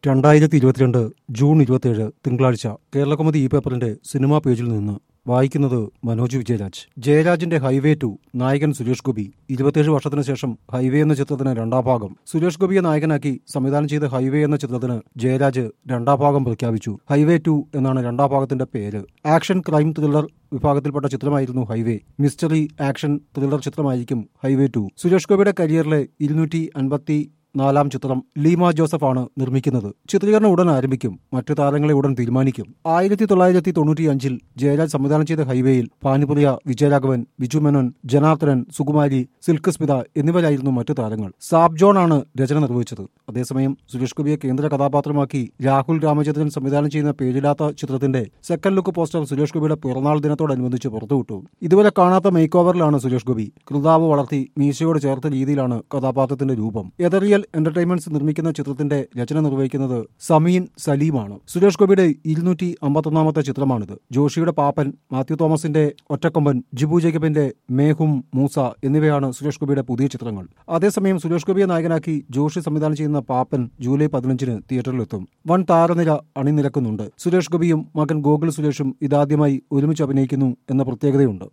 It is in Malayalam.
രണ്ടായിരത്തി ഇരുപത്തിരണ്ട് ജൂൺ ഇരുപത്തിയേഴ് തിങ്കളാഴ്ച കേരളകൗമുദി ഈ പേപ്പറിന്റെ സിനിമാ പേജിൽ നിന്ന് വായിക്കുന്നത് മനോജ് വിജയരാജ് ജയരാജിന്റെ ഹൈവേ ടു നായകൻ സുരേഷ് ഗോപി ഇരുപത്തിയേഴ് വർഷത്തിന് ശേഷം ഹൈവേ എന്ന ചിത്രത്തിന് രണ്ടാം ഭാഗം സുരേഷ് ഗോപിയെ നായകനാക്കി സംവിധാനം ചെയ്ത ഹൈവേ എന്ന ചിത്രത്തിന് ജയരാജ് രണ്ടാം ഭാഗം പ്രഖ്യാപിച്ചു ഹൈവേ ടു എന്നാണ് രണ്ടാം ഭാഗത്തിന്റെ പേര് ആക്ഷൻ ക്രൈം ത്രില്ലർ വിഭാഗത്തിൽപ്പെട്ട ചിത്രമായിരുന്നു ഹൈവേ മിസ്റ്ററി ആക്ഷൻ ത്രില്ലർ ചിത്രമായിരിക്കും ഹൈവേ ടു സുരേഷ് ഗോപിയുടെ കരിയറിലെ ഇരുന്നൂറ്റി അൻപത്തി നാലാം ചിത്രം ലീമ ജോസഫ് ആണ് നിർമ്മിക്കുന്നത് ചിത്രീകരണം ഉടൻ ആരംഭിക്കും മറ്റു താരങ്ങളെ ഉടൻ തീരുമാനിക്കും ആയിരത്തി തൊള്ളായിരത്തി തൊണ്ണൂറ്റി അഞ്ചിൽ ജയരാജ് സംവിധാനം ചെയ്ത ഹൈവേയിൽ പാനിപ്രിയ വിജയരാഘവൻ ബിജു മേനോൻ ജനാർദ്ദനൻ സുകുമാരി സിൽക്ക് സ്മിത എന്നിവരായിരുന്നു മറ്റു താരങ്ങൾ സാബ് ജോൺ ആണ് രചന നിർവഹിച്ചത് അതേസമയം സുരേഷ് ഗോപിയെ കേന്ദ്ര കഥാപാത്രമാക്കി രാഹുൽ രാമചന്ദ്രൻ സംവിധാനം ചെയ്യുന്ന പേരിടാത്ത ചിത്രത്തിന്റെ സെക്കൻഡ് ലുക്ക് പോസ്റ്റർ സുരേഷ് ഗോപിയുടെ പിറന്നാൾ ദിനത്തോടനുബന്ധിച്ച് പുറത്തുവിട്ടു ഇതുവരെ കാണാത്ത മേക്ക് ഓവറിലാണ് സുരേഷ് ഗോപി കൃതാവ് വളർത്തി മീശയോട് ചേർത്ത രീതിയിലാണ് കഥാപാത്രത്തിന്റെ രൂപം എതറിയൽ എന്റർടൈൻമെന്റ്സ് നിർമ്മിക്കുന്ന ചിത്രത്തിന്റെ രചന നിർവഹിക്കുന്നത് സമീൻ സലീമാണ് സുരേഷ് ഗോപിയുടെ ഇരുന്നൂറ്റി അമ്പത്തൊന്നാമത്തെ ചിത്രമാണിത് ജോഷിയുടെ പാപ്പൻ മാത്യു തോമസിന്റെ ഒറ്റക്കൊമ്പൻ ജിബു ജേക്കബിന്റെ മേഹും മൂസ എന്നിവയാണ് സുരേഷ് ഗോപിയുടെ പുതിയ ചിത്രങ്ങൾ അതേസമയം സുരേഷ് ഗോപിയെ നായകനാക്കി ജോഷി സംവിധാനം ചെയ്യുന്ന പാപ്പൻ ജൂലൈ പതിനഞ്ചിന് തിയേറ്ററിലെത്തും വൻ താരനിര അണിനിരക്കുന്നുണ്ട് സുരേഷ് ഗോപിയും മകൻ ഗോകുൽ സുരേഷും ഇതാദ്യമായി ഒരുമിച്ച് അഭിനയിക്കുന്നു എന്ന പ്രത്യേകതയുണ്ട്